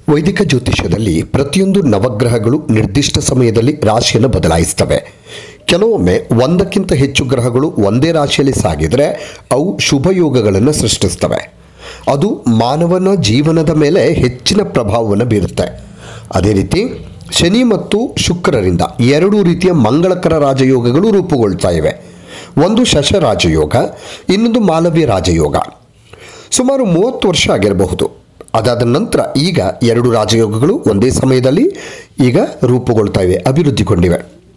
ವೈದಿಕ ಜ್ಯೋತಿಷ್ಯದಲ್ಲಿ ಪ್ರತಿಯೊಂದು ನವಗ್ರಹಗಳು ನಿರ್ದಿಷ್ಟ ಸಮಯದಲ್ಲಿ ರಾಶಿಯನ್ನು ಬದಲಾಯಿಸ್ತವೆ ಕೆಲವೊಮ್ಮೆ ಒಂದಕ್ಕಿಂತ ಹೆಚ್ಚು ಗ್ರಹಗಳು ಒಂದೇ ರಾಶಿಯಲ್ಲಿ ಸಾಗಿದರೆ ಅವು ಶುಭ ಯೋಗಗಳನ್ನು ಸೃಷ್ಟಿಸ್ತವೆ ಅದು ಮಾನವನ ಜೀವನದ ಮೇಲೆ ಹೆಚ್ಚಿನ ಪ್ರಭಾವವನ್ನು ಬೀರುತ್ತೆ ಅದೇ ರೀತಿ ಶನಿ ಮತ್ತು ಶುಕ್ರರಿಂದ ಎರಡೂ ರೀತಿಯ ಮಂಗಳಕರ ರಾಜಯೋಗಗಳು ರೂಪುಗೊಳ್ತಾ ಇವೆ ಒಂದು ಶಶ ರಾಜಯೋಗ ಇನ್ನೊಂದು ಮಾಲವ್ಯ ರಾಜಯೋಗ ಸುಮಾರು ಮೂವತ್ತು ವರ್ಷ ಆಗಿರಬಹುದು ಅದಾದ ನಂತರ ಈಗ ಎರಡು ರಾಜಯೋಗಗಳು ಒಂದೇ ಸಮಯದಲ್ಲಿ ಈಗ ರೂಪುಗೊಳ್ತಾ ಇವೆ ಅಭಿವೃದ್ಧಿಗೊಂಡಿವೆ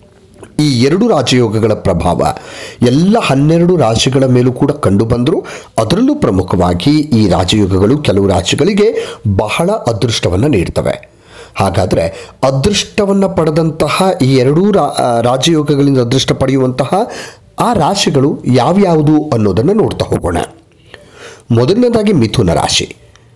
ಈ ಎರಡು ರಾಜಯೋಗಗಳ ಪ್ರಭಾವ ಎಲ್ಲ ಹನ್ನೆರಡು ರಾಶಿಗಳ ಮೇಲೂ ಕೂಡ ಕಂಡುಬಂದರೂ ಅದರಲ್ಲೂ ಪ್ರಮುಖವಾಗಿ ಈ ರಾಜಯೋಗಗಳು ಕೆಲವು ರಾಶಿಗಳಿಗೆ ಬಹಳ ಅದೃಷ್ಟವನ್ನು ನೀಡ್ತವೆ ಹಾಗಾದರೆ ಅದೃಷ್ಟವನ್ನು ಪಡೆದಂತಹ ಈ ಎರಡೂ ರಾ ರಾಜಯೋಗಗಳಿಂದ ಅದೃಷ್ಟ ಪಡೆಯುವಂತಹ ಆ ರಾಶಿಗಳು ಯಾವ್ಯಾವುದು ಅನ್ನೋದನ್ನು ನೋಡ್ತಾ ಹೋಗೋಣ ಮೊದಲನೇದಾಗಿ ಮಿಥುನ ರಾಶಿ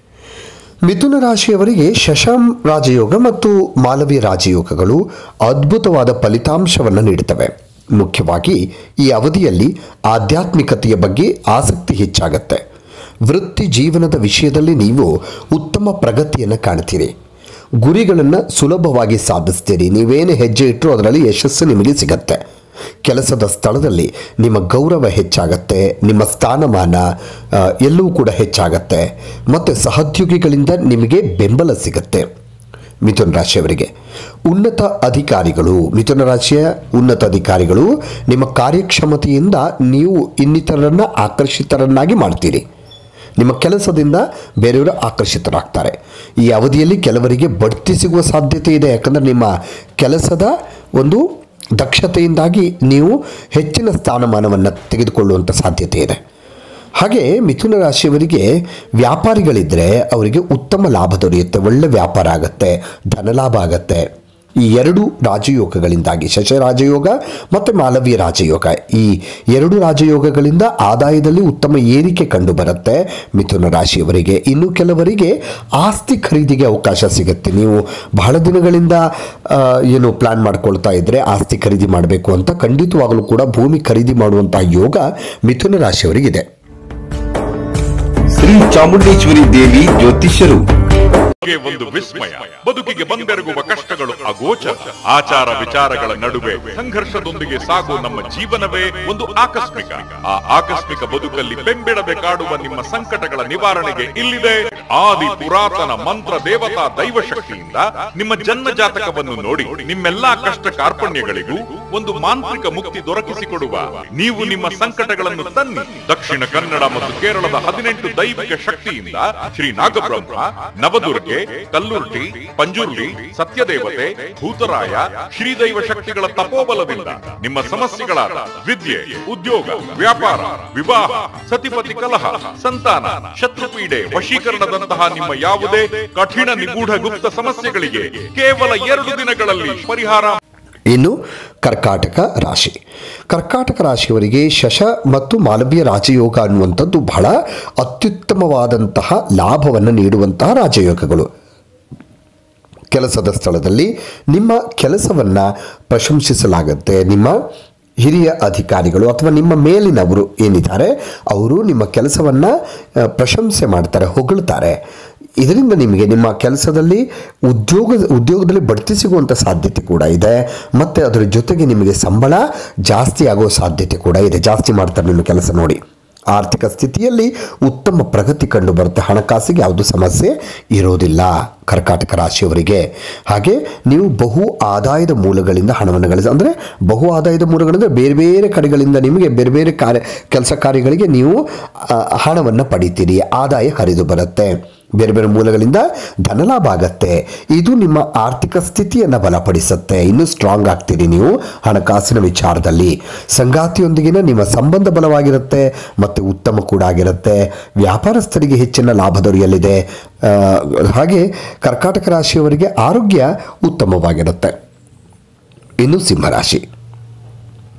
ಮಿಥುನ ರಾಶಿಯವರಿಗೆ ಶಶಾಂ ರಾಜಯೋಗ ಮತ್ತು ಮಾಲವೀಯ ರಾಜಯೋಗಗಳು ಅದ್ಭುತವಾದ ಫಲಿತಾಂಶವನ್ನು ನೀಡುತ್ತವೆ ಮುಖ್ಯವಾಗಿ ಈ ಅವಧಿಯಲ್ಲಿ ಆಧ್ಯಾತ್ಮಿಕತೆಯ ಬಗ್ಗೆ ಆಸಕ್ತಿ ಹೆಚ್ಚಾಗತ್ತೆ ವೃತ್ತಿ ಜೀವನದ ವಿಷಯದಲ್ಲಿ ನೀವು ಉತ್ತಮ ಪ್ರಗತಿಯನ್ನು ಕಾಣ್ತೀರಿ ಗುರಿಗಳನ್ನು ಸುಲಭವಾಗಿ ಸಾಧಿಸ್ತೀರಿ ನೀವೇನು ಹೆಜ್ಜೆ ಇಟ್ಟರೂ ಅದರಲ್ಲಿ ಯಶಸ್ಸು ನಿಮಗೆ ಸಿಗತ್ತೆ ಕೆಲಸದ ಸ್ಥಳದಲ್ಲಿ ನಿಮ್ಮ ಗೌರವ ಹೆಚ್ಚಾಗತ್ತೆ ನಿಮ್ಮ ಸ್ಥಾನಮಾನ ಆ, ಎಲ್ಲವೂ ಕೂಡ ಹೆಚ್ಚಾಗತ್ತೆ ಮತ್ತು ಸಹೋದ್ಯೋಗಿಗಳಿಂದ ನಿಮಗೆ ಬೆಂಬಲ ಸಿಗತ್ತೆ ಮಿಥುನ ರಾಶಿಯವರಿಗೆ ಉನ್ನತ ಅಧಿಕಾರಿಗಳು ಮಿಥುನ ರಾಶಿಯ ಉನ್ನತ ಅಧಿಕಾರಿಗಳು ನಿಮ್ಮ ಕಾರ್ಯಕ್ಷಮತೆಯಿಂದ ನೀವು ಇನ್ನಿತರರನ್ನು ಆಕರ್ಷಿತರನ್ನಾಗಿ ಮಾಡ್ತೀರಿ ನಿಮ್ಮ ಕೆಲಸದಿಂದ ಬೇರೆಯವರು ಆಕರ್ಷಿತರಾಗ್ತಾರೆ ಈ ಅವಧಿಯಲ್ಲಿ ಕೆಲವರಿಗೆ ಬಡ್ತಿ ಸಿಗುವ ಸಾಧ್ಯತೆ ಇದೆ ಯಾಕಂದರೆ ನಿಮ್ಮ ಕೆಲಸದ ಒಂದು ದಕ್ಷತೆಯಿಂದಾಗಿ ನೀವು ಹೆಚ್ಚಿನ ಸ್ಥಾನಮಾನವನ್ನು ತೆಗೆದುಕೊಳ್ಳುವಂಥ ಸಾಧ್ಯತೆ ಇದೆ ಹಾಗೆ ಮಿಥುನ ರಾಶಿಯವರಿಗೆ ವ್ಯಾಪಾರಿಗಳಿದ್ದರೆ ಅವರಿಗೆ ಉತ್ತಮ ಲಾಭ ದೊರೆಯುತ್ತೆ ಒಳ್ಳೆ ವ್ಯಾಪಾರ ಆಗುತ್ತೆ ಧನಲಾಭ ಆಗುತ್ತೆ ಈ ಎರಡು ರಾಜಯೋಗಗಳಿಂದಾಗಿ ಶಶ ರಾಜಯೋಗ ಮತ್ತು ಮಾಲವೀಯ ರಾಜಯೋಗ ಈ ಎರಡು ರಾಜಯೋಗಗಳಿಂದ ಆದಾಯದಲ್ಲಿ ಉತ್ತಮ ಏರಿಕೆ ಕಂಡು ಬರುತ್ತೆ ಮಿಥುನ ರಾಶಿಯವರಿಗೆ ಇನ್ನು ಕೆಲವರಿಗೆ ಆಸ್ತಿ ಖರೀದಿಗೆ ಅವಕಾಶ ಸಿಗುತ್ತೆ ನೀವು ಬಹಳ ದಿನಗಳಿಂದ ಆ, ಏನು ಪ್ಲಾನ್ ಮಾಡ್ಕೊಳ್ತಾ ಇದ್ದರೆ ಆಸ್ತಿ ಖರೀದಿ ಮಾಡಬೇಕು ಅಂತ ಖಂಡಿತವಾಗಲೂ ಕೂಡ ಭೂಮಿ ಖರೀದಿ ಮಾಡುವಂಥ ಯೋಗ ಮಿಥುನ ರಾಶಿಯವರಿಗಿದೆ ಶ್ರೀ ಚಾಮುಂಡೇಶ್ವರಿ ದೇವಿ ಜ್ಯೋತಿಷ್ಯರು ಗೆ ಒಂದು ವಿಸ್ಮಯ ಬದುಕಿಗೆ ಬಂದೆರಗುವ ಕಷ್ಟಗಳು ಅಗೋಚರ ಆಚಾರ ವಿಚಾರಗಳ ನಡುವೆ ಸಂಘರ್ಷದೊಂದಿಗೆ ಸಾಗುವ ನಮ್ಮ ಜೀವನವೇ ಒಂದು ಆಕಸ್ಮಿಕ ಆ ಆಕಸ್ಮಿಕ ಬದುಕಲ್ಲಿ ಬೆಂಬಿಡದೆ ಕಾಡುವ ನಿಮ್ಮ ಸಂಕಟಗಳ ನಿವಾರಣೆಗೆ ಇಲ್ಲಿದೆ ಆದಿ ಪುರಾತನ ಮಂತ್ರ ದೇವತಾ ದೈವ ಶಕ್ತಿಯಿಂದ ನಿಮ್ಮ ಜನ್ಮ ಜಾತಕವನ್ನು ನೋಡಿ ನಿಮ್ಮೆಲ್ಲಾ ಕಷ್ಟ ಕಾರ್ಪಣ್ಯಗಳಿಗೂ ಒಂದು ಮಾಂತ್ರಿಕ ಮುಕ್ತಿ ದೊರಕಿಸಿಕೊಡುವ ನೀವು ನಿಮ್ಮ ಸಂಕಟಗಳನ್ನು ತನ್ನಿ ದಕ್ಷಿಣ ಕನ್ನಡ ಮತ್ತು ಕೇರಳದ ಹದಿನೆಂಟು ದೈವಿಕ ಶಕ್ತಿಯಿಂದ ಶ್ರೀ ನಾಗಬ್ರಹ್ಮ ನವದುರ್ಗೆ ಕಲ್ಲುರ್ಟಿ ಪಂಜುರ್ಲಿ ಸತ್ಯದೇವತೆ ಭೂತರಾಯ ಶ್ರೀದೈವ ಶಕ್ತಿಗಳ ತಪೋಬಲದಿಂದ ನಿಮ್ಮ ಸಮಸ್ಯೆಗಳಾದ ವಿದ್ಯೆ ಉದ್ಯೋಗ ವ್ಯಾಪಾರ ವಿವಾಹ ಸತಿಪತಿ ಕಲಹ ಸಂತಾನ ಶತ್ರುಪೀಡೆ ವಶೀಕರಣದಂತಹ ನಿಮ್ಮ ಯಾವುದೇ ಕಠಿಣ ನಿಗೂಢ ಗುಪ್ತ ಸಮಸ್ಯೆಗಳಿಗೆ ಕೇವಲ ಎರಡು ದಿನಗಳಲ್ಲಿ ಪರಿಹಾರ ಇನ್ನು ಕರ್ಕಾಟಕ ರಾಶಿ ಕರ್ಕಾಟಕ ರಾಶಿಯವರಿಗೆ ಶಶ ಮತ್ತು ಮಾಲವ್ಯ ರಾಜಯೋಗ ಅನ್ನುವಂಥದ್ದು ಬಹಳ ಅತ್ಯುತ್ತಮವಾದಂತಹ ಲಾಭವನ್ನು ನೀಡುವಂತಹ ರಾಜಯೋಗಗಳು ಕೆಲಸದ ಸ್ಥಳದಲ್ಲಿ ನಿಮ್ಮ ಕೆಲಸವನ್ನು ಪ್ರಶಂಸಿಸಲಾಗುತ್ತೆ ನಿಮ್ಮ ಹಿರಿಯ ಅಧಿಕಾರಿಗಳು ಅಥವಾ ನಿಮ್ಮ ಮೇಲಿನವರು ಏನಿದ್ದಾರೆ ಅವರು ನಿಮ್ಮ ಕೆಲಸವನ್ನು ಆ, ಪ್ರಶಂಸೆ ಮಾಡ್ತಾರೆ ಹೊಗಳ್ತಾರೆ ಇದರಿಂದ ನಿಮಗೆ ನಿಮ್ಮ ಕೆಲಸದಲ್ಲಿ ಉದ್ಯೋಗ ಉದ್ಯೋಗದಲ್ಲಿ ಬಡ್ತಿ ಸಿಗುವಂಥ ಸಾಧ್ಯತೆ ಕೂಡ ಇದೆ ಮತ್ತು ಅದರ ಜೊತೆಗೆ ನಿಮಗೆ ಸಂಬಳ ಜಾಸ್ತಿ ಆಗೋ ಸಾಧ್ಯತೆ ಕೂಡ ಇದೆ ಜಾಸ್ತಿ ಮಾಡ್ತಾರೆ ನಿಮ್ಮ ಕೆಲಸ ನೋಡಿ ಆರ್ಥಿಕ ಸ್ಥಿತಿಯಲ್ಲಿ ಉತ್ತಮ ಪ್ರಗತಿ ಕಂಡು ಬರುತ್ತೆ ಹಣಕಾಸಿಗೆ ಯಾವುದು ಸಮಸ್ಯೆ ಇರೋದಿಲ್ಲ ಕರ್ಕಾಟಕ ರಾಶಿಯವರಿಗೆ ಹಾಗೆ ನೀವು ಬಹು ಆದಾಯದ ಮೂಲಗಳಿಂದ ಹಣವನ್ನು ಗಳಿಸಿ ಅಂದರೆ ಬಹು ಆದಾಯದ ಮೂಲಗಳಿಂದ ಬೇರೆ ಬೇರೆ ಕಡೆಗಳಿಂದ ನಿಮಗೆ ಬೇರೆ ಬೇರೆ ಕಾರ್ಯ ಕೆಲಸ ಕಾರ್ಯಗಳಿಗೆ ನೀವು ಆ, ಹಣವನ್ನು ಪಡಿತೀರಿ ಆದಾಯ ಹರಿದು ಬರುತ್ತೆ ಬೇರೆ ಬೇರೆ ಮೂಲಗಳಿಂದ ಧನಲಾಭ ಆಗತ್ತೆ ಇದು ನಿಮ್ಮ ಆರ್ಥಿಕ ಸ್ಥಿತಿಯನ್ನು ಬಲಪಡಿಸುತ್ತೆ ಇನ್ನೂ ಸ್ಟ್ರಾಂಗ್ ಆಗ್ತೀರಿ ನೀವು ಹಣಕಾಸಿನ ವಿಚಾರದಲ್ಲಿ ಸಂಗಾತಿಯೊಂದಿಗಿನ ನಿಮ್ಮ ಸಂಬಂಧ ಬಲವಾಗಿರುತ್ತೆ ಮತ್ತು ಉತ್ತಮ ಕೂಡ ಆಗಿರುತ್ತೆ ವ್ಯಾಪಾರಸ್ಥರಿಗೆ ಹೆಚ್ಚಿನ ಲಾಭ ದೊರೆಯಲಿದೆ ಆ, ಹಾಗೆ ಕರ್ಕಾಟಕ ರಾಶಿಯವರಿಗೆ ಆರೋಗ್ಯ ಉತ್ತಮವಾಗಿರುತ್ತೆ ಇನ್ನು ಸಿಂಹರಾಶಿ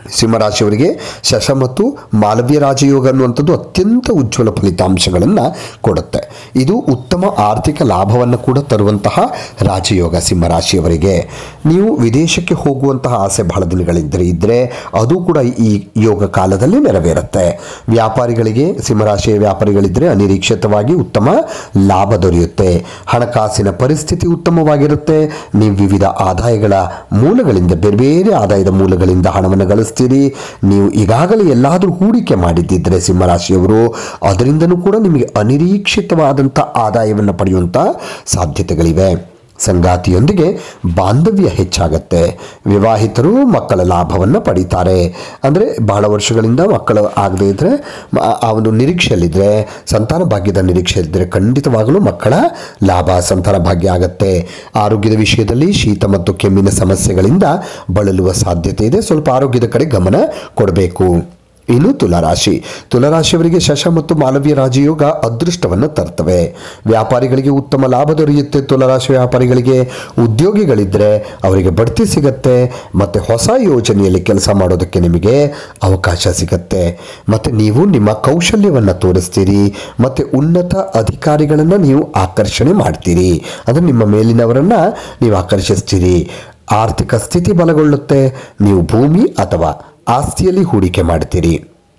ಸಿಂಹರಾಶಿಯವರಿಗೆ ಶಶ ಮತ್ತು ಮಾಲವ್ಯ ರಾಜಯೋಗ ಅನ್ನುವಂಥದ್ದು ಅತ್ಯಂತ ಉಜ್ವಲ ಫಲಿತಾಂಶಗಳನ್ನು ಕೊಡುತ್ತೆ ಇದು ಉತ್ತಮ ಆರ್ಥಿಕ ಲಾಭವನ್ನು ಕೂಡ ತರುವಂತಹ ರಾಜಯೋಗ ಸಿಂಹರಾಶಿಯವರಿಗೆ ನೀವು ವಿದೇಶಕ್ಕೆ ಹೋಗುವಂತಹ ಆಸೆ ಬಹಳ ದಿನಗಳಿದ್ದರೆ ಇದ್ದರೆ ಅದು ಕೂಡ ಈ ಯೋಗ ಕಾಲದಲ್ಲಿ ನೆರವೇರುತ್ತೆ ವ್ಯಾಪಾರಿಗಳಿಗೆ ಸಿಂಹರಾಶಿಯ ವ್ಯಾಪಾರಿಗಳಿದ್ದರೆ ಅನಿರೀಕ್ಷಿತವಾಗಿ ಉತ್ತಮ ಲಾಭ ದೊರೆಯುತ್ತೆ ಹಣಕಾಸಿನ ಪರಿಸ್ಥಿತಿ ಉತ್ತಮವಾಗಿರುತ್ತೆ ನೀವು ವಿವಿಧ ಆದಾಯಗಳ ಮೂಲಗಳಿಂದ ಬೇರೆ ಬೇರೆ ಆದಾಯದ ಮೂಲಗಳಿಂದ ಹಣವನ್ನು ಗಳಿಸ್ತೀರಿ ನೀವು ಈಗಾಗಲೇ ಎಲ್ಲಾದರೂ ಹೂಡಿಕೆ ಮಾಡಿದ್ದಿದ್ರೆ ಸಿಂಹರಾಶಿಯವರು ಅದರಿಂದನೂ ಕೂಡ ನಿಮಗೆ ಅನಿರೀಕ್ಷಿತವಾದಂಥ ಆದಾಯವನ್ನು ಪಡೆಯುವಂಥ ಸಾಧ್ಯತೆಗಳಿವೆ ಸಂಗಾತಿಯೊಂದಿಗೆ ಬಾಂಧವ್ಯ ಹೆಚ್ಚಾಗತ್ತೆ ವಿವಾಹಿತರು ಮಕ್ಕಳ ಲಾಭವನ್ನು ಪಡೀತಾರೆ ಅಂದರೆ ಬಹಳ ವರ್ಷಗಳಿಂದ ಮಕ್ಕಳು ಆಗದೇ ಇದ್ದರೆ ಮ- ಆ ಒಂದು ನಿರೀಕ್ಷೆಯಲ್ಲಿದ್ದರೆ ಸಂತಾನ ಭಾಗ್ಯದ ನಿರೀಕ್ಷೆಯಲ್ಲಿದ್ದರೆ ಖಂಡಿತವಾಗಲೂ ಮಕ್ಕಳ ಲಾಭ ಸಂತಾನ ಭಾಗ್ಯ ಆಗತ್ತೆ ಆರೋಗ್ಯದ ವಿಷಯದಲ್ಲಿ ಶೀತ ಮತ್ತು ಕೆಮ್ಮಿನ ಸಮಸ್ಯೆಗಳಿಂದ ಬಳಲುವ ಸಾಧ್ಯತೆ ಇದೆ ಸ್ವಲ್ಪ ಆರೋಗ್ಯದ ಕಡೆ ಗಮನ ಕೊಡಬೇಕು ಇನ್ನು ತುಲಾರಾಶಿ ತುಲಾರಾಶಿಯವರಿಗೆ ಶಶ ಮತ್ತು ಮಾಲವ್ಯ ರಾಜಯೋಗ ಅದೃಷ್ಟವನ್ನು ತರ್ತವೆ ವ್ಯಾಪಾರಿಗಳಿಗೆ ಉತ್ತಮ ಲಾಭ ದೊರೆಯುತ್ತೆ ತುಲಾರಾಶಿ ವ್ಯಾಪಾರಿಗಳಿಗೆ ಉದ್ಯೋಗಿಗಳಿದ್ದರೆ ಅವರಿಗೆ ಬಡ್ತಿ ಸಿಗತ್ತೆ ಮತ್ತು ಹೊಸ ಯೋಜನೆಯಲ್ಲಿ ಕೆಲಸ ಮಾಡೋದಕ್ಕೆ ನಿಮಗೆ ಅವಕಾಶ ಸಿಗತ್ತೆ ಮತ್ತು ನೀವು ನಿಮ್ಮ ಕೌಶಲ್ಯವನ್ನು ತೋರಿಸ್ತೀರಿ ಮತ್ತು ಉನ್ನತ ಅಧಿಕಾರಿಗಳನ್ನು ನೀವು ಆಕರ್ಷಣೆ ಮಾಡ್ತೀರಿ ಅಂದರೆ ನಿಮ್ಮ ಮೇಲಿನವರನ್ನು ನೀವು ಆಕರ್ಷಿಸ್ತೀರಿ ಆರ್ಥಿಕ ಸ್ಥಿತಿ ಬಲಗೊಳ್ಳುತ್ತೆ ನೀವು ಭೂಮಿ ಅಥವಾ ಆಸ್ತಿಯಲ್ಲಿ ಹೂಡಿಕೆ ಮಾಡ್ತೀರಿ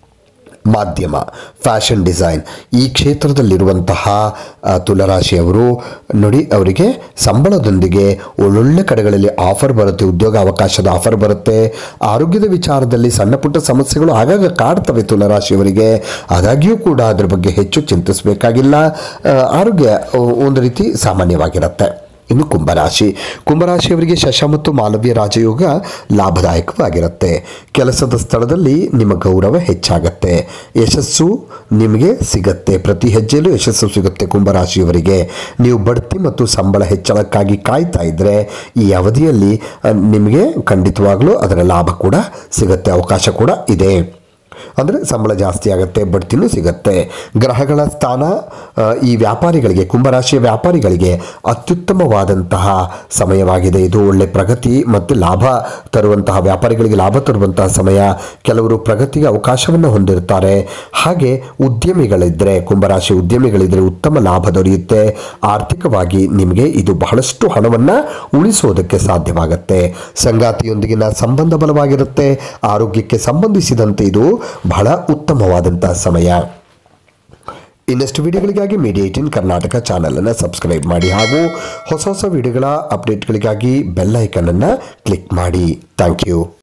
ಮಾಧ್ಯಮ ಫ್ಯಾಷನ್ ಡಿಸೈನ್ ಈ ಕ್ಷೇತ್ರದಲ್ಲಿರುವಂತಹ ಆ, ತುಲಾರಾಶಿಯವರು ನೋಡಿ ಅವರಿಗೆ ಸಂಬಳದೊಂದಿಗೆ ಒಳ್ಳೊಳ್ಳೆ ಕಡೆಗಳಲ್ಲಿ ಆಫರ್ ಬರುತ್ತೆ ಉದ್ಯೋಗ ಅವಕಾಶದ ಆಫರ್ ಬರುತ್ತೆ ಆರೋಗ್ಯದ ವಿಚಾರದಲ್ಲಿ ಸಣ್ಣ ಪುಟ್ಟ ಸಮಸ್ಯೆಗಳು ಆಗಾಗ ಕಾಡ್ತವೆ ತುಲಾರಾಶಿಯವರಿಗೆ ಆದಾಗ್ಯೂ ಕೂಡ ಅದರ ಬಗ್ಗೆ ಹೆಚ್ಚು ಚಿಂತಿಸಬೇಕಾಗಿಲ್ಲ ಆ, ಆರೋಗ್ಯ ಆ, ಒಂದು ರೀತಿ ಸಾಮಾನ್ಯವಾಗಿರುತ್ತೆ ಇನ್ನು ಕುಂಭರಾಶಿ ಕುಂಭರಾಶಿಯವರಿಗೆ ಶಶ ಮತ್ತು ಮಾಲವ್ಯ ರಾಜಯೋಗ ಲಾಭದಾಯಕವಾಗಿರುತ್ತೆ ಕೆಲಸದ ಸ್ಥಳದಲ್ಲಿ ನಿಮ್ಮ ಗೌರವ ಹೆಚ್ಚಾಗತ್ತೆ ಯಶಸ್ಸು ನಿಮಗೆ ಸಿಗತ್ತೆ ಪ್ರತಿ ಹೆಜ್ಜೆಯಲ್ಲೂ ಯಶಸ್ಸು ಸಿಗುತ್ತೆ ಕುಂಭರಾಶಿಯವರಿಗೆ ನೀವು ಬಡ್ತಿ ಮತ್ತು ಸಂಬಳ ಹೆಚ್ಚಳಕ್ಕಾಗಿ ಕಾಯ್ತಾ ಇದ್ದರೆ ಈ ಅವಧಿಯಲ್ಲಿ ಆ, ನಿಮಗೆ ಖಂಡಿತವಾಗಲೂ ಅದರ ಲಾಭ ಕೂಡ ಸಿಗತ್ತೆ ಅವಕಾಶ ಕೂಡ ಇದೆ ಅಂದರೆ ಸಂಬಳ ಜಾಸ್ತಿ ಆಗುತ್ತೆ ಬಡ್ತಿನೂ ಸಿಗುತ್ತೆ ಗ್ರಹಗಳ ಸ್ಥಾನ ಆ, ಈ ವ್ಯಾಪಾರಿಗಳಿಗೆ ಕುಂಭರಾಶಿಯ ವ್ಯಾಪಾರಿಗಳಿಗೆ ಅತ್ಯುತ್ತಮವಾದಂತಹ ಸಮಯವಾಗಿದೆ ಇದು ಒಳ್ಳೆ ಪ್ರಗತಿ ಮತ್ತು ಲಾಭ ತರುವಂತಹ ವ್ಯಾಪಾರಿಗಳಿಗೆ ಲಾಭ ತರುವಂತಹ ಸಮಯ ಕೆಲವರು ಪ್ರಗತಿಗೆ ಅವಕಾಶವನ್ನು ಹೊಂದಿರ್ತಾರೆ ಹಾಗೆ ಉದ್ಯಮಿಗಳಿದ್ದರೆ ಕುಂಭರಾಶಿ ಉದ್ಯಮಿಗಳಿದ್ದರೆ ಉತ್ತಮ ಲಾಭ ದೊರೆಯುತ್ತೆ ಆರ್ಥಿಕವಾಗಿ ನಿಮಗೆ ಇದು ಬಹಳಷ್ಟು ಹಣವನ್ನು ಉಳಿಸೋದಕ್ಕೆ ಸಾಧ್ಯವಾಗುತ್ತೆ ಸಂಗಾತಿಯೊಂದಿಗಿನ ಸಂಬಂಧ ಬಲವಾಗಿರುತ್ತೆ ಆರೋಗ್ಯಕ್ಕೆ ಸಂಬಂಧಿಸಿದಂತೆ ಇದು ಬಹಳ ಉತ್ತಮವಾದಂತಹ ಸಮಯ ಇನ್ನಷ್ಟು ವಿಡಿಯೋಗಳಿಗಾಗಿ ಮೀಡಿಯಾ ಏಟಿನ್ ಕರ್ನಾಟಕ ಚಾನಲನ್ನು ಸಬ್ಸ್ಕ್ರೈಬ್ ಮಾಡಿ ಹಾಗೂ ಹೊಸ ಹೊಸ ವಿಡಿಯೋಗಳ ಅಪ್ಡೇಟ್ಗಳಿಗಾಗಿ ಬೆಲ್ ಐಕನನ್ನು ಕ್ಲಿಕ್ ಮಾಡಿ ಥ್ಯಾಂಕ್ ಯು